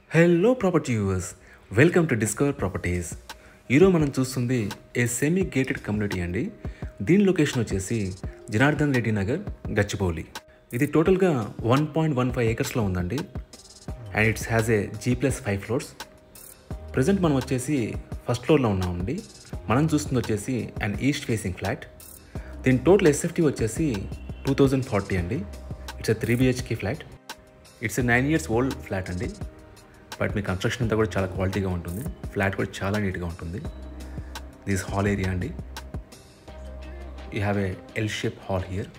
hello property viewers welcome to discover properties ఈరోజు మనం చూస్తుంది ఏ సెమీ గేటెడ్ కమ్యూనిటీ అండి దీని లొకేషన్ వచ్చేసి జనార్దన్ రెడ్డి నగర్ గచ్చిబౌలి ఇది టోటల్గా వన్ పాయింట్ వన్ ఫైవ్ ఏకర్స్లో ఉందండి and it's has a G plus five floors present మనం వచ్చేసి ఫస్ట్ ఫ్లోర్లో ఉన్నామండి మనం చూస్తుంది వచ్చేసి అండ్ ఈస్ట్ ఫేసింగ్ ఫ్లాట్ దీని టోటల్ ఎస్ఎఫ్టీ వచ్చేసి టూ థౌజండ్ ఫార్టీ అండి it's a three BHK flat it's a nine years old flat అండి బట్ మీ కన్స్ట్రక్షన్ అంతా కూడా చాలా క్వాలిటీగా ఉంటుంది ఫ్లాట్ కూడా చాలా నీట్గా ఉంటుంది దిస్ హాల్ ఏరియా అండి you have a L shape hall here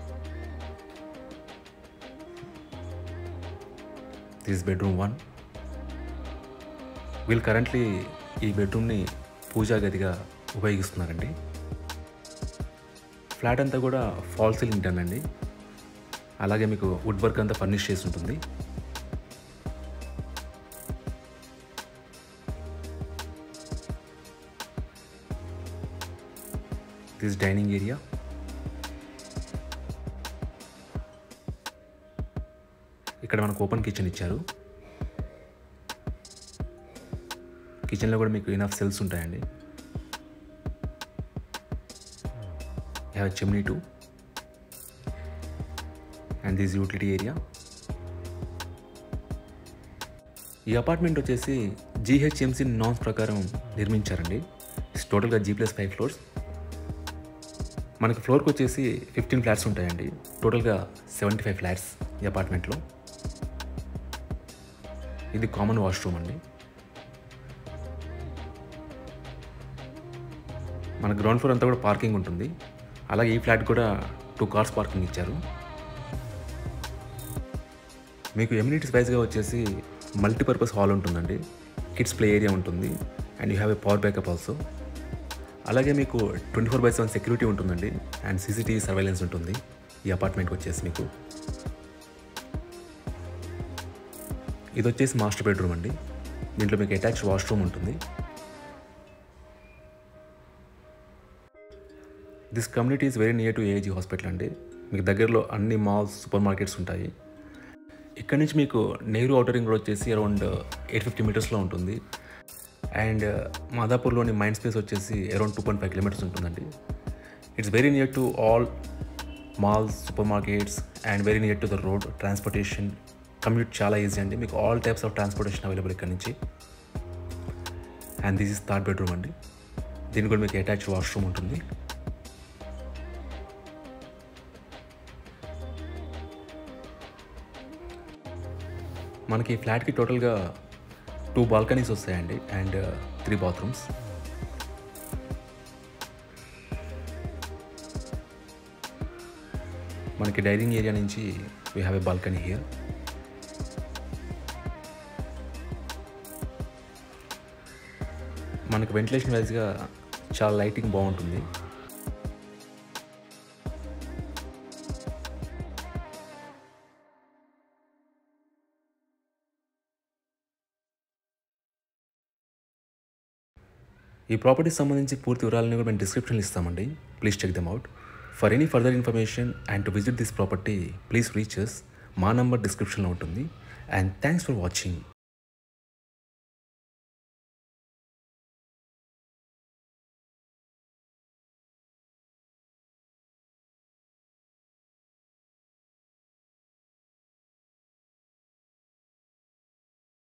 this bedroom one వీళ్ళు కరెంట్లీ ఈ బెడ్రూమ్ని పూజా గదిగా ఉపయోగిస్తున్నారండి ఫ్లాట్ అంతా కూడా ఫాల్ సీలింగ్ డన్ అండి అలాగే మీకు వుడ్ వర్క్ అంతా ఫర్నిష్ చేసి ఉంటుంది దిస్ డైనింగ్ ఏరియా ఇక్కడ మనకు ఓపెన్ కిచెన్ ఇచ్చారు కిచెన్లో కూడా మీకు ఇనఫ్ సెల్స్ ఉంటాయండి have chimney too and this utility area ఈ అపార్ట్మెంట్ వచ్చేసి జీహెచ్ఎంసీ నామ్స్ ప్రకారం నిర్మించారండి టోటల్గా జీ ప్లస్ ఫైవ్ ఫ్లోర్స్ మనకి ఫ్లోర్కి వచ్చేసి ఫిఫ్టీన్ ఫ్లాట్స్ ఉంటాయండి టోటల్గా సెవెంటీ ఫైవ్ ఫ్లాట్స్ ఈ అపార్ట్మెంట్లో ఇది కామన్ వాష్రూమ్ అండి మన గ్రౌండ్ ఫ్లోర్ అంతా కూడా పార్కింగ్ ఉంటుంది అలాగే ఈ ఫ్లాట్ కూడా టూ కార్స్ పార్కింగ్ ఇచ్చారు మీకు ఎమ్యూనిటీస్ వైజ్గా వచ్చేసి మల్టీపర్పస్ హాల్ ఉంటుందండి కిడ్స్ ప్లే ఏరియా ఉంటుంది and you have a power backup also అలాగే మీకు twenty four by seven security ఉంటుందండి అండ్ సీసీటీవీ సర్వైలెన్స్ ఉంటుంది ఈ అపార్ట్మెంట్కి వచ్చేసి మీకు ఇది వచ్చేసి మాస్టర్ బెడ్రూమ్ అండి దీంట్లో మీకు అటాచ్డ్ వాష్రూమ్ ఉంటుంది this community is very near to AG hospital అండి మీకు దగ్గరలో అన్ని మాల్స్ సూపర్ మార్కెట్స్ ఉంటాయి ఇక్కడ నుంచి మీకు నెహ్రూ అవుటర్ రింగ్ రోడ్ వచ్చేసి అరౌండ్ ఎయిట్ ఫిఫ్టీ మీటర్స్లో ఉంటుంది అండ్ మాదాపూర్లోని మైండ్ స్పేస్ వచ్చేసి around two point five kilometres ఉంటుందండి it's very near to all malls super markets and very near to the road transportation commute చాలా ఈజీ అండి మీకు all types of transportation available ఇక్కడ నుంచి and this is third bedroom అండి దీనికి కూడా మీకు అటాచ్ వాష్రూమ్ ఉంటుంది మనకి ఈ ఫ్లాట్కి టోటల్గా టూ బాల్కనీస్ వస్తాయండి అండ్ త్రీ బాత్రూమ్స్ మనకి డైనింగ్ ఏరియా నుంచి we have a balcony here మనకి వెంటిలేషన్ వైజ్గా చాలా లైటింగ్ బాగుంటుంది ఈ ప్రాపర్టీకి సంబంధించి పూర్తి వివరాలను కూడా మేము డిస్క్రిప్షన్లో ఇస్తామండి please check them out for any further information and to visit this property please reach us మా నంబర్ డిస్క్రిప్షన్లో ఉంటుంది అండ్ థ్యాంక్స్ ఫర్ వాచింగ్